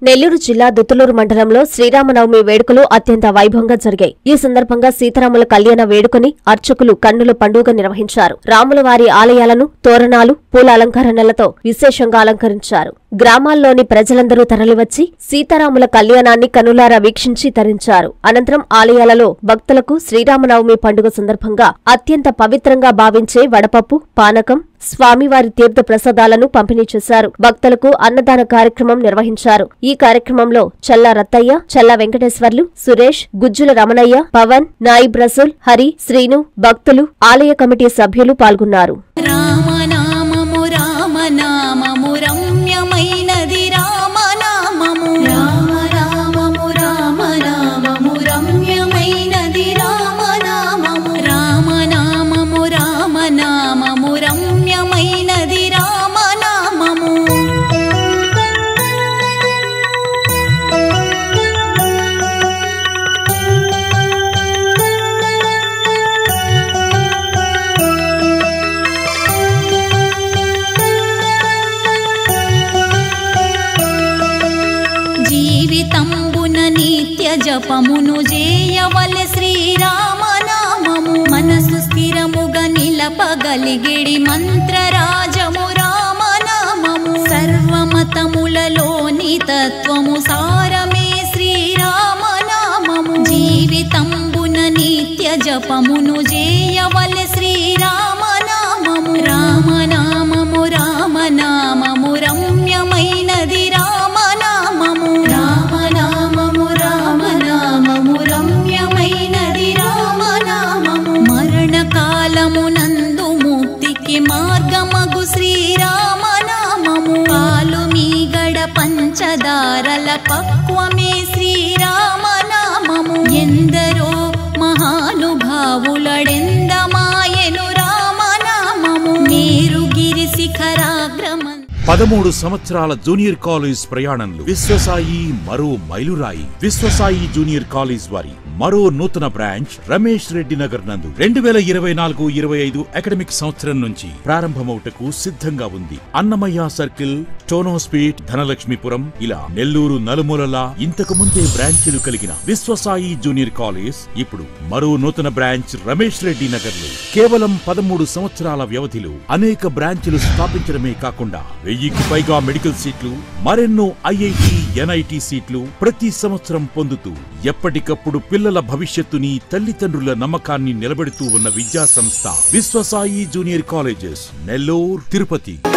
నెల్లూరు జిల్లా దుత్తులూరు మండలంలో శ్రీరామనవమి వేడుకలు అత్యంత వైభవంగా జరిగాయి ఈ సందర్భంగా సీతారాముల కళ్యాణ వేడుకని అర్చకులు కన్నుల పండుగ నిర్వహించారు రాముల వారి ఆలయాలను తోరణాలు పూల అలంకరణలతో విశేషంగా అలంకరించారు గ్రామాల్లోని ప్రజలందరూ తరలివచ్చి సీతారాముల కళ్యాణాన్ని కనులారా వీక్షించి తరించారు అనంతరం ఆలయాలలో భక్తులకు శ్రీరామనవమి పండుగ సందర్భంగా అత్యంత పవిత్రంగా భావించే వడపప్పు పానకం స్వామివారి తీర్థ ప్రసాదాలను పంపిణీ చేశారు భక్తులకు అన్నదాన కార్యక్రమం నిర్వహించారు ఈ కార్యక్రమంలో చల్ల రత్తయ్య చల్ల వెంకటేశ్వర్లు సురేష్ గుజ్జుల రమణయ్య పవన్ నాయిబ్ రసూల్ హరి శ్రీను భక్తులు ఆలయ కమిటీ సభ్యులు పాల్గొన్నారు రామనామము రామనామము రమ్యమైనది రామనామము రామనామము రామనామము రమ్యమైనది రామనామము రామనామము రామనామము రమ్యమైనది రామనామము జీవితంబున నిత్య జపమును చేయవల శ్రీరామనామము మనసు స్థిరముగా నిలపగలిగిడి మంత్రరాజము రామనామము సర్వమతములలోని తత్వము సారమే శ్రీరామనామము జీవితంబున నిత్య జపమును చేయవల శ్రీరామనామము రామనామము రామనామము రమ్యమైనది రామనామము రామనామము రామనామము రమ్యమైనది రామనామము మరణకాలమునందు ముక్తికి మార్గమగు శ్రీరామనామము పాలు మీగడ పంచదారల పక్వమే శ్రీరామనామము ఎందరో మహానుభావులడెందమాయను రామనామము మేరుగిరి శిఖరాగ్రమ పదమూడు సంవత్సరాల జూనియర్ కాలేజ్ ప్రయాణంలో విశ్వసాయి మరో మైలురాయి విశ్వసాయి జూనియర్ కాలేజ్ వారి మరో నూతన బ్రాంచ్ రమేష్ రెడ్డి నగర్ నందు రెండు వేల ఇరవై నాలుగు ఇరవై ఐదు అకాడమిక్ సంవత్సరం నుంచి ప్రారంభమవుటకు సిద్ధంగా ఉంది అన్నమయ్య సర్కిల్ టోనోస్పీట్ ధనలక్ష్మీపురం ఇలా నెల్లూరు నలుమూలలా ఇంతకు ముందే బ్రాంచీలు కలిగిన విశ్వసాయి జూనియర్ కాలేజ్ ఇప్పుడు మరో నూతన బ్రాంచ్ రమేష్ రెడ్డి నగర్ లో కేవలం పదమూడు సంవత్సరాల వ్యవధిలో అనేక బ్రాంచ్లు స్థాపించడమే కాకుండా వెయ్యికి పైగా మెడికల్ సీట్లు మరెన్నో ఐఐటి ఎన్ఐటి సీట్లు ప్రతి సంవత్సరం పొందుతూ ఎప్పటికప్పుడు పిల్లల భవిష్యత్తుని తల్లిదండ్రుల నమ్మకాన్ని నిలబెడుతూ ఉన్న విద్యా సంస్థ విశ్వసాయి జూనియర్ కాలేజెస్ నెల్లూరు తిరుపతి